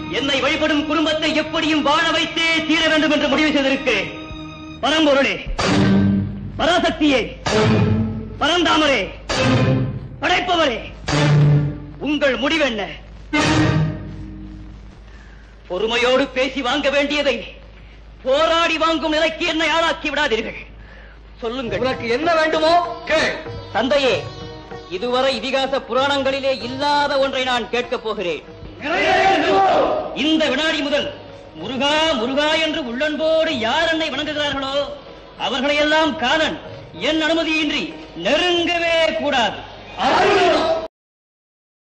என்னை வழிபடும் குடும்பத்தை எப்படியும் வாழ வைத்தே தீர வேண்டும் என்று முடிவு செய்திருக்கிறேன் பரம்பொருளே பராசக்தியே பரந்தாமரே படைப்பவரே உங்கள் முடிவென்ன பொறுமையோடு பேசி வாங்க வேண்டியதை போராடி வாங்கும் நிலைக்கு என்னை ஆளாக்கி விடாதீர்கள் சொல்லுங்கள் உனக்கு என்ன வேண்டுமோ கேள் தந்தையே இதுவரை இதிகாச புராணங்களிலே இல்லாத ஒன்றை நான் கேட்கப் போகிறேன் இந்த வினாடி முதல் முருகா முருகா என்று உள்ளன்போடு யார் என்னை வணங்குகிறார்களோ அவர்களையெல்லாம் காலன் என் அனுமதியின்றி நெருங்கவே கூடாது ஆயிரம்